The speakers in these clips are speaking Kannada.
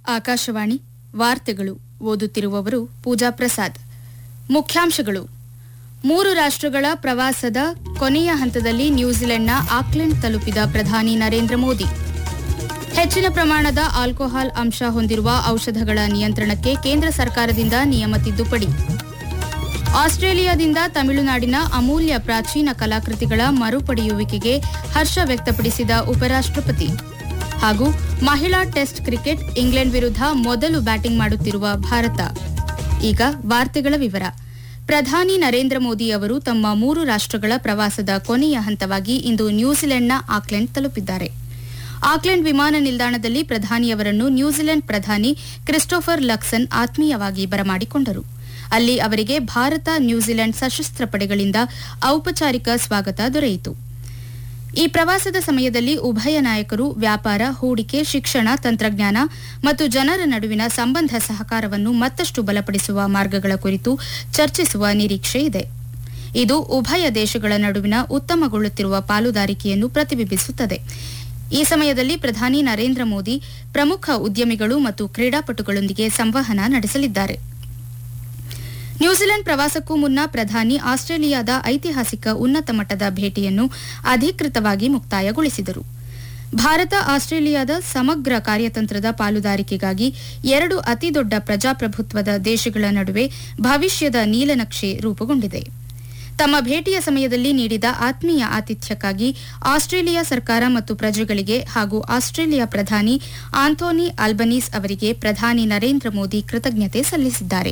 ಆಕಾಶವಾಣಿ ವಾರ್ತೆಗಳು ಓದುತ್ತಿರುವವರು ಪೂಜಾ ಪ್ರಸಾದ್ ಮುಖ್ಯಾಂಶಗಳು ಮೂರು ರಾಷ್ಟ್ರಗಳ ಪ್ರವಾಸದ ಕೊನೆಯ ಹಂತದಲ್ಲಿ ನ್ಯೂಜಿಲೆಂಡ್ನ ಆಕ್ಲೆಂಡ್ ತಲುಪಿದ ಪ್ರಧಾನಿ ನರೇಂದ್ರ ಮೋದಿ ಹೆಚ್ಚಿನ ಪ್ರಮಾಣದ ಆಲ್ಕೋಹಾಲ್ ಅಂಶ ಹೊಂದಿರುವ ಔಷಧಗಳ ನಿಯಂತ್ರಣಕ್ಕೆ ಕೇಂದ್ರ ಸರ್ಕಾರದಿಂದ ನಿಯಮ ತಿದ್ದುಪಡಿ ಆಸ್ಟ್ರೇಲಿಯಾದಿಂದ ತಮಿಳುನಾಡಿನ ಅಮೂಲ್ಯ ಪ್ರಾಚೀನ ಕಲಾಕೃತಿಗಳ ಮರುಪಡೆಯುವಿಕೆಗೆ ಹರ್ಷ ವ್ಯಕ್ತಪಡಿಸಿದ ಉಪರಾಷ್ಟ್ರಪತಿ ಹಾಗೂ ಮಹಿಳಾ ಟೆಸ್ಟ್ ಕ್ರಿಕೆಟ್ ಇಂಗ್ಲೆಂಡ್ ವಿರುದ್ಧ ಮೊದಲು ಬ್ಯಾಟಿಂಗ್ ಮಾಡುತ್ತಿರುವ ಭಾರತ ಈಗ ವಾರ್ತೆಗಳ ವಿವರ ಪ್ರಧಾನಿ ನರೇಂದ್ರ ಮೋದಿ ಅವರು ತಮ್ಮ ಮೂರು ರಾಷ್ಟ್ರಗಳ ಪ್ರವಾಸದ ಕೊನೆಯ ಹಂತವಾಗಿ ಇಂದು ನ್ಯೂಜಿಲೆಂಡ್ನ ಆಕ್ಲೆಂಡ್ ತಲುಪಿದ್ದಾರೆ ಆಕ್ಲೆಂಡ್ ವಿಮಾನ ನಿಲ್ದಾಣದಲ್ಲಿ ಪ್ರಧಾನಿಯವರನ್ನು ನ್ಯೂಜಿಲೆಂಡ್ ಪ್ರಧಾನಿ ಕ್ರಿಸ್ಟೋಫರ್ ಲಕ್ಸನ್ ಆತ್ಮೀಯವಾಗಿ ಬರಮಾಡಿಕೊಂಡರು ಅಲ್ಲಿ ಅವರಿಗೆ ಭಾರತ ನ್ಯೂಜಿಲೆಂಡ್ ಸಶಸ್ತ್ರ ಪಡೆಗಳಿಂದ ಔಪಚಾರಿಕ ಸ್ವಾಗತ ದೊರೆಯಿತು ಈ ಪ್ರವಾಸದ ಸಮಯದಲ್ಲಿ ಉಭಯ ನಾಯಕರು ವ್ಯಾಪಾರ ಹೂಡಿಕೆ ಶಿಕ್ಷಣ ತಂತ್ರಜ್ಞಾನ ಮತ್ತು ಜನರ ನಡುವಿನ ಸಂಬಂಧ ಸಹಕಾರವನ್ನು ಮತ್ತಷ್ಟು ಬಲಪಡಿಸುವ ಮಾರ್ಗಗಳ ಕುರಿತು ಚರ್ಚಿಸುವ ನಿರೀಕ್ಷೆ ಇದೆ ಇದು ಉಭಯ ದೇಶಗಳ ನಡುವಿನ ಉತ್ತಮಗೊಳ್ಳುತ್ತಿರುವ ಪಾಲುದಾರಿಕೆಯನ್ನು ಪ್ರತಿಬಿಂಬಿಸುತ್ತದೆ ಈ ಸಮಯದಲ್ಲಿ ಪ್ರಧಾನಿ ನರೇಂದ್ರ ಮೋದಿ ಪ್ರಮುಖ ಉದ್ಯಮಿಗಳು ಮತ್ತು ಕ್ರೀಡಾಪಟುಗಳೊಂದಿಗೆ ಸಂವಹನ ನಡೆಸಲಿದ್ದಾರೆ ನ್ಯೂಜಿಲೆಂಡ್ ಪ್ರವಾಸಕ್ಕೂ ಮುನ್ನ ಪ್ರಧಾನಿ ಆಸ್ಟ್ರೇಲಿಯಾದ ಐತಿಹಾಸಿಕ ಉನ್ನತ ಮಟ್ಟದ ಭೇಟಿಯನ್ನು ಅಧಿಕೃತವಾಗಿ ಮುಕ್ತಾಯಗೊಳಿಸಿದರು ಭಾರತ ಆಸ್ಟ್ರೇಲಿಯಾದ ಸಮಗ್ರ ಕಾರ್ಯತಂತ್ರದ ಪಾಲುದಾರಿಕೆಗಾಗಿ ಎರಡು ಅತಿದೊಡ್ಡ ಪ್ರಜಾಪ್ರಭುತ್ವದ ದೇಶಗಳ ನಡುವೆ ಭವಿಷ್ಯದ ನೀಲನಕ್ಷೆ ರೂಪುಗೊಂಡಿದೆ ತಮ್ಮ ಭೇಟಿಯ ಸಮಯದಲ್ಲಿ ನೀಡಿದ ಆತ್ಮೀಯ ಆತಿಥ್ಯಕ್ಕಾಗಿ ಆಸ್ಟ್ರೇಲಿಯಾ ಸರ್ಕಾರ ಮತ್ತು ಪ್ರಜೆಗಳಿಗೆ ಹಾಗೂ ಆಸ್ಟ್ರೇಲಿಯಾ ಪ್ರಧಾನಿ ಆಂಥೋನಿ ಆಲ್ಬನೀಸ್ ಅವರಿಗೆ ಪ್ರಧಾನಿ ನರೇಂದ್ರ ಮೋದಿ ಕೃತಜ್ಞತೆ ಸಲ್ಲಿಸಿದ್ದಾರೆ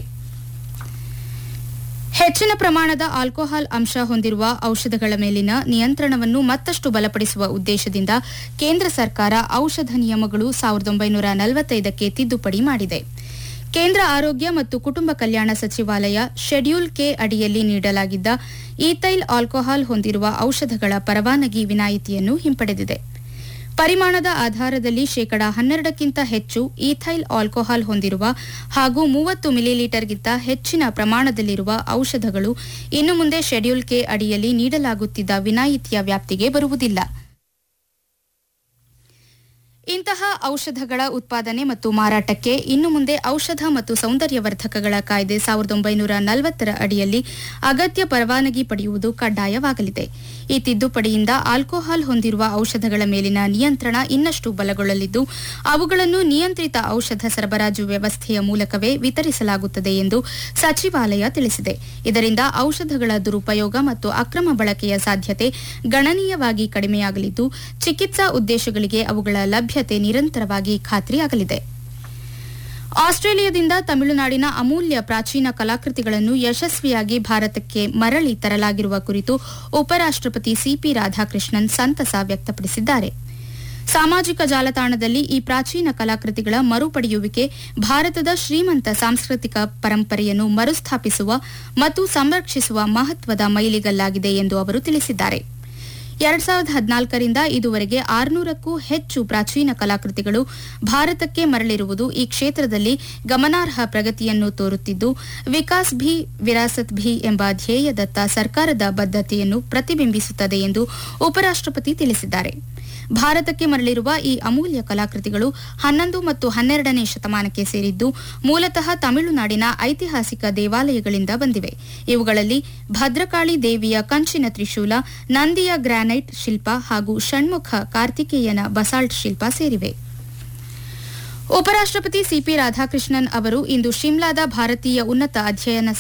ಹೆಚ್ಚಿನ ಪ್ರಮಾಣದ ಆಲ್ಕೋಹಾಲ್ ಅಂಶ ಹೊಂದಿರುವ ಔಷಧಗಳ ಮೇಲಿನ ನಿಯಂತ್ರಣವನ್ನು ಮತ್ತಷ್ಟು ಬಲಪಡಿಸುವ ಉದ್ದೇಶದಿಂದ ಕೇಂದ್ರ ಸರ್ಕಾರ ಔಷಧ ನಿಯಮಗಳು ಸಾವಿರದ ಒಂಬೈನೂರ ನಲವತ್ತೈದಕ್ಕೆ ತಿದ್ದುಪಡಿ ಮಾಡಿದೆ ಕೇಂದ್ರ ಆರೋಗ್ಯ ಮತ್ತು ಕುಟುಂಬ ಕಲ್ಯಾಣ ಸಚಿವಾಲಯ ಶೆಡ್ಯೂಲ್ ಕೆ ಅಡಿಯಲ್ಲಿ ನೀಡಲಾಗಿದ್ದ ಈಥೈಲ್ ಆಲ್ಕೋಹಾಲ್ ಹೊಂದಿರುವ ಔಷಧಗಳ ಪರವಾನಗಿ ವಿನಾಯಿತಿಯನ್ನು ಹಿಂಪಡೆದಿದೆ ಪರಿಮಾಣದ ಆಧಾರದಲ್ಲಿ ಶೇಕಡಾ ಹನ್ನೆರಡಕ್ಕಿಂತ ಹೆಚ್ಚು ಈಥೈಲ್ ಆಲ್ಕೋಹಾಲ್ ಹೊಂದಿರುವ ಹಾಗೂ ಮೂವತ್ತು ಮಿಲಿಲೀಟರ್ಗಿಂತ ಹೆಚ್ಚಿನ ಪ್ರಮಾಣದಲ್ಲಿರುವ ಔಷಧಗಳು ಇನ್ನು ಮುಂದೆ ಶೆಡ್ಯೂಲ್ ಕೆ ಅಡಿಯಲ್ಲಿ ನೀಡಲಾಗುತ್ತಿದ್ದ ವಿನಾಯಿತಿಯ ವ್ಯಾಪ್ತಿಗೆ ಬರುವುದಿಲ್ಲ ಇಂತಹ ಔಷಧಗಳ ಉತ್ಪಾದನೆ ಮತ್ತು ಮಾರಾಟಕ್ಕೆ ಇನ್ನು ಮುಂದೆ ಔಷಧ ಮತ್ತು ಸೌಂದರ್ಯವರ್ಧಕಗಳ ಕಾಯ್ದೆ ಸಾವಿರದ ಒಂಬೈನೂರ ನಲವತ್ತರ ಅಡಿಯಲ್ಲಿ ಅಗತ್ಯ ಪರವಾನಗಿ ಪಡೆಯುವುದು ಕಡ್ಡಾಯವಾಗಲಿದೆ ಈ ತಿದ್ದುಪಡಿಯಿಂದ ಆಲ್ಕೋಹಾಲ್ ಹೊಂದಿರುವ ಔಷಧಗಳ ಮೇಲಿನ ನಿಯಂತ್ರಣ ಇನ್ನಷ್ಟು ಬಲಗೊಳ್ಳಲಿದ್ದು ಅವುಗಳನ್ನು ನಿಯಂತ್ರಿತ ಔಷಧ ಸರಬರಾಜು ವ್ಯವಸ್ಥೆಯ ಮೂಲಕವೇ ವಿತರಿಸಲಾಗುತ್ತದೆ ಎಂದು ಸಚಿವಾಲಯ ತಿಳಿಸಿದೆ ಇದರಿಂದ ಔಷಧಗಳ ದುರುಪಯೋಗ ಮತ್ತು ಅಕ್ರಮ ಬಳಕೆಯ ಸಾಧ್ಯತೆ ಗಣನೀಯವಾಗಿ ಕಡಿಮೆಯಾಗಲಿದ್ದು ಚಿಕಿತ್ಸಾ ಉದ್ದೇಶಗಳಿಗೆ ಅವುಗಳ ಲಭ್ಯತೆ ನಿರಂತರವಾಗಿ ಖಾತ್ರಿಯಾಗಲಿದೆ ಆಸ್ಟ್ರೇಲಿಯಾದಿಂದ ತಮಿಳುನಾಡಿನ ಅಮೂಲ್ಯ ಪ್ರಾಚೀನ ಕಲಾಕೃತಿಗಳನ್ನು ಯಶಸ್ವಿಯಾಗಿ ಭಾರತಕ್ಕೆ ಮರಳಿ ತರಲಾಗಿರುವ ಕುರಿತು ಉಪರಾಷ್ಟಪತಿ ಸಿಪಿ ರಾಧಾಕೃಷ್ಣನ್ ಸಂತಸ ವ್ಯಕ್ತಪಡಿಸಿದ್ದಾರೆ ಸಾಮಾಜಿಕ ಜಾಲತಾಣದಲ್ಲಿ ಈ ಪ್ರಾಚೀನ ಕಲಾಕೃತಿಗಳ ಮರುಪಡೆಯುವಿಕೆ ಭಾರತದ ಶ್ರೀಮಂತ ಸಾಂಸ್ಕೃತಿಕ ಪರಂಪರೆಯನ್ನು ಮರುಸ್ಥಾಪಿಸುವ ಮತ್ತು ಸಂರಕ್ಷಿಸುವ ಮಹತ್ವದ ಮೈಲಿಗಲ್ಲಾಗಿದೆ ಎಂದು ಅವರು ತಿಳಿಸಿದ್ದಾರೆ ಎರಡ್ ಸಾವಿರದ ಹದಿನಾಲ್ಕರಿಂದ ಇದುವರೆಗೆ ಆರುನೂರಕ್ಕೂ ಹೆಚ್ಚು ಪ್ರಾಚೀನ ಕಲಾಕೃತಿಗಳು ಭಾರತಕ್ಕೆ ಮರಳಿರುವುದು ಈ ಕ್ಷೇತ್ರದಲ್ಲಿ ಗಮನಾರ್ಹ ಪ್ರಗತಿಯನ್ನು ತೋರುತ್ತಿದ್ದು ವಿಕಾಸ್ ಭಿ ವಿರಾಸತ್ ಭಿ ಎಂಬ ಧ್ಯೇಯದತ್ತ ಸರ್ಕಾರದ ಬದ್ಧತೆಯನ್ನು ಪ್ರತಿಬಿಂಬಿಸುತ್ತದೆ ಎಂದು ಉಪರಾಷ್ಟಪತಿ ತಿಳಿಸಿದ್ದಾರೆ ಭಾರತಕ್ಕೆ ಮರಳಿರುವ ಈ ಅಮೂಲ್ಯ ಕಲಾಕೃತಿಗಳು ಹನ್ನೊಂದು ಮತ್ತು ಹನ್ನೆರಡನೇ ಶತಮಾನಕ್ಕೆ ಸೇರಿದ್ದು ಮೂಲತಃ ತಮಿಳುನಾಡಿನ ಐತಿಹಾಸಿಕ ದೇವಾಲಯಗಳಿಂದ ಬಂದಿವೆ ಇವುಗಳಲ್ಲಿ ಭದ್ರಕಾಳಿ ದೇವಿಯ ಕಂಚಿನ ತ್ರಿಶೂಲ ನಂದಿಯ ಗ್ರಾನೈಟ್ ಶಿಲ್ಪ ಹಾಗೂ ಷಣ್ಮುಖ ಕಾರ್ತಿಕೇಯನ ಬಸಾಲ್ಟ್ ಶಿಲ್ಪ ಸೇರಿವೆ ಉಪರಾಷ್ಟಪತಿ ಸಿಪಿ ರಾಧಾಕೃಷ್ಣನ್ ಅವರು ಇಂದು ಶಿಮ್ಲಾದ ಭಾರತೀಯ ಉನ್ನತ ಅಧ್ಯಯನ